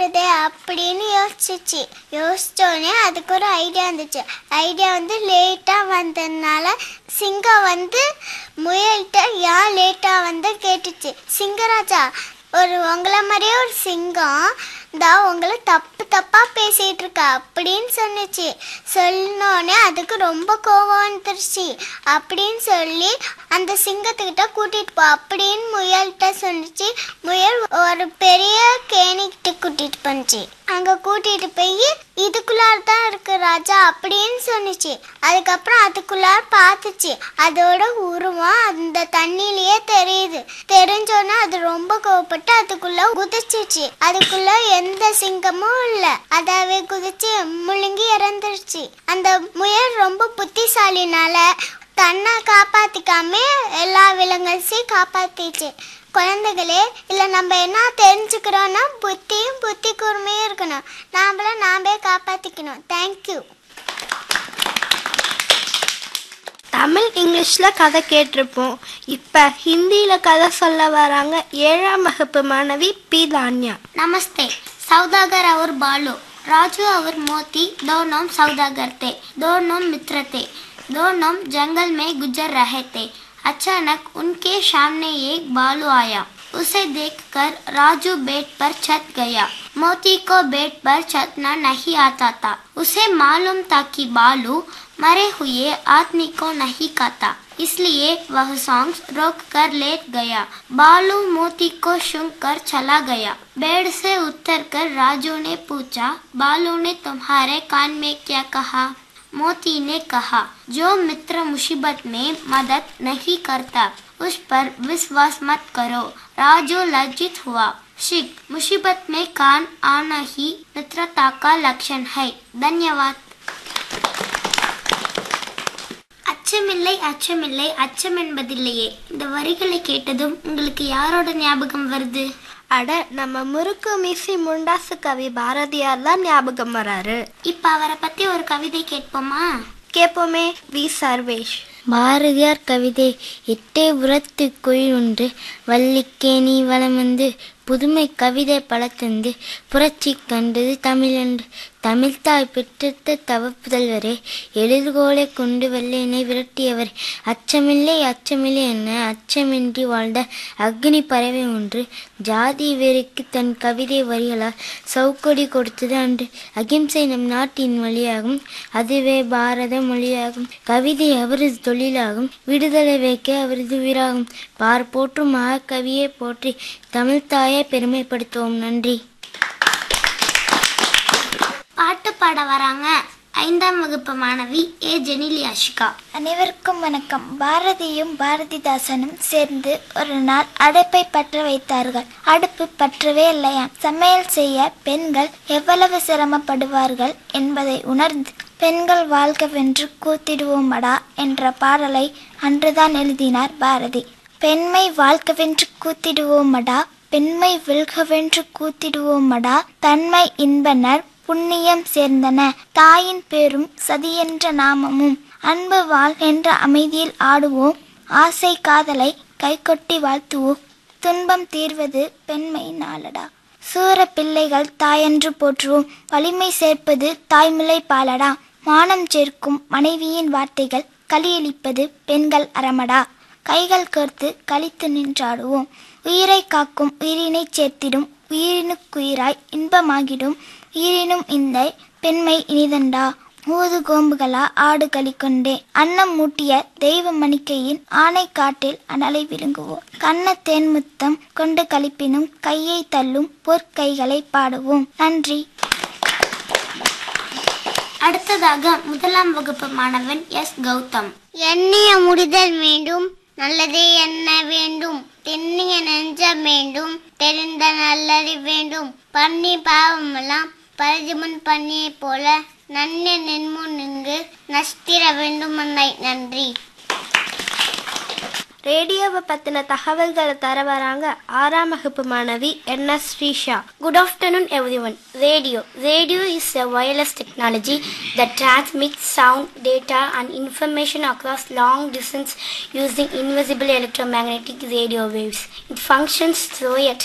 ஓடுதே அப்படின்னு யோசிச்சிச்சு யோசிச்சோடனே அதுக்கு ஒரு ஐடியா இருந்துச்சு ஐடியா வந்து லேட்டாக வந்ததுனால சிங்கம் வந்து முயல்கிட்ட ஏன் லேட்டாக வந்து கேட்டுச்சு சிங்கராஜா ஒரு உங்களை மாதிரியே ஒரு சிங்கம் இந்த உங்களை தப்பு தப்பாக பேசிகிட்டு இருக்கா அப்படின்னு சொன்னுச்சு சொன்னோடனே அதுக்கு ரொம்ப கோவம் வந்துருச்சு அப்படின்னு சொல்லி அந்த சிங்கத்துக்கிட்ட கூட்டிகிட்டு போ அப்படின்னு முயல்கிட்ட சொன்னுச்சு முயல் ஒரு பெரிய கேணிக்கிட்ட கூட்டிகிட்டு போனுச்சு அங்கே கூட்டிகிட்டு போய் இதுக்குள்ளார தான் இருக்கு ராஜா அப்படின்னு சொன்னுச்சு அதுக்கப்புறம் அதுக்குள்ளார பார்த்துச்சு அதோட உருவம் அந்த தண்ணியிலேயே தெரியுது தெரிஞ்சோன்னே அது ரொம்ப கோவப்பட்டு அதுக்குள்ள குதிச்சிச்சு அதுக்குள்ள எந்த சிங்கமும் இல்லை அதாவே குதிச்சு முழுங்கி இறந்துருச்சு அந்த முயல் ரொம்ப புத்திசாலினால தன்னை காப்பாத்திக்காம எல்லா விலங்குகளையும் காப்பாத்திச்சு குழந்தைகளே இல்லை நம்ம என்ன தெரிஞ்சுக்கிறோன்னா புத்தியும் புத்தி கூர்மையும் இருக்கணும் நாமள நாமே காப்பாற்றிக்கணும் தேங்க்யூ தமிழ் இங்கிலீஷில் கதை கேட்டிருப்போம் இப்போ ஹிந்தியில் கதை சொல்ல வராங்க ஏழாம் வகுப்பு மாணவி பி தான்யா नमस्ते सौदागर और बालू राजू और मोती दोनों सौदागर थे दोनों मित्र थे दोनों जंगल में गुजर रहे थे अचानक उनके सामने एक बालू आया उसे देखकर राजू बेड पर छत गया मोती को बेड पर छतना नहीं आता था उसे मालूम था कि बालू मरे हुए आदमी को नहीं खाता इसलिए वह सॉन्ग रोक कर लेट गया बालू मोती को सूंघ कर चला गया बेड से उतर कर राजू ने पूछा बालू ने तुम्हारे कान में क्या कहा मोती ने कहा जो मित्र मुसीबत में मदद नहीं करता उस पर विश्वास मत करो राजू लज्जित हुआ शिक मुसीबत में कान आना ही मित्रता का लक्षण है धन्यवाद அச்சமில்லை அச்சமில்லை அச்சம் என்பதில்லையே இந்த வரிகளை கேட்டதும் உங்களுக்கு யாரோட ஞாபகம் வருது அட நம்ம முறுக்கு மிசி முண்டாசு கவி பாரதியார் தான் ஞாபகம் வராரு இப்ப அவரை பத்தி ஒரு கவிதை கேட்போமா கேட்போமே வி சர்வேஷ் பாரதியார் கவிதை எட்டே உரத்து குயில் ஒன்று வள்ளிக்கேணி வளம் வந்து புதுமை கவிதை பல தந்து புரட்சி கண்டது தமிழன்று தமிழ்தாய் பெற்றெடுத்த தவப்புதல்வரே எழுதுகோலை கொண்டு வெள்ளையனை விரட்டியவர் அச்சமில்லை அச்சமில்லை என்ன அச்சமின்றி வாழ்ந்த அக்னி பறவை ஒன்று ஜாதி வெறிக்கு தன் கவிதை வரிகளால் சவுக்கொடி கொடுத்தது அன்று அகிம்சை நம் நாட்டின் வழியாகும் அதுவே பாரத மொழியாகும் கவிதை அவரது தொழிலாகும் விடுதலை வைக்க அவரது உயிராகும் பார் போற்றும் மகாகவியை போற்றி தமிழ் தாயை பெருமைப்படுத்துவோம் நன்றி பாட்டு பாட வராங்க ஐந்தாம் வகுப்பு மாணவி ஏ ஜெனிலி அஷிகா அனைவருக்கும் வணக்கம் பாரதியும் பாரதிதாசனும் சேர்ந்து ஒரு நாள் அடுப்பை பற்ற வைத்தார்கள் அடுப்பு பற்றவே இல்லையாம் சமையல் செய்ய பெண்கள் எவ்வளவு சிரமப்படுவார்கள் என்பதை உணர்ந்து பெண்கள் வாழ்கவென்று கூத்திடுவோமடா என்ற பாடலை அன்றுதான் எழுதினார் பாரதி பெண்மை வாழ்கவென்று கூத்திடுவோமடா பெண்மை வெல்கவென்று கூத்திடுவோமடா தன்மை இன்பனர் புண்ணியம் சேர்ந்தன தாயின் பேரும் சதியென்ற நாமமும் அன்பு வாழ் என்ற அமைதியில் ஆடுவோம் ஆசை காதலை கைகொட்டி வாழ்த்துவோம் துன்பம் தீர்வது பெண்மை நாளடா சூர பிள்ளைகள் தாயென்று போற்றுவோம் வலிமை சேர்ப்பது தாய்மிலை பாலடா மானம் சேர்க்கும் மனைவியின் வார்த்தைகள் களியளிப்பது பெண்கள் அறமடா கைகள் கோர்த்து கழித்து நின்றாடுவோம் உயிரை காக்கும் உயிரினை சேர்த்திடும் உயிரினுக்குயிராய் இன்பமாகிடும் உயிரினும் இந்த பெண்மை இனிதண்டா ஊது கோம்புகளா ஆடு கொண்டே அன்னம் மூட்டிய தெய்வ மணிக்கையின் ஆணை காட்டில் அனலை விழுங்குவோம் கண்ண தேன்முத்தம் கொண்டு கழிப்பினும் கையை தள்ளும் பொற்கைகளை பாடுவோம் நன்றி அடுத்ததாக முதலாம் வகுப்பு மாணவன் எஸ் கௌதம் எண்ணிய முடிதல் வேண்டும் நல்லதே எண்ண வேண்டும் தென்னிய நெஞ்சம் வேண்டும் தெரிந்த நல்லறி வேண்டும் பண்ணி பாவமெல்லாம் பரிதிமுன் பண்ணியை போல நன்ன நின்முன் இங்கு நஷ்டிர வேண்டும் அன்னை நன்றி ரேடியோவை பற்றின தகவல்களை தர வராங்க ஆறாம் வகுப்பு மாணவி N S Srisha Good afternoon, everyone. Radio. Radio is a wireless technology that transmits sound, data, and information across long distance using invisible electromagnetic radio waves. It functions through a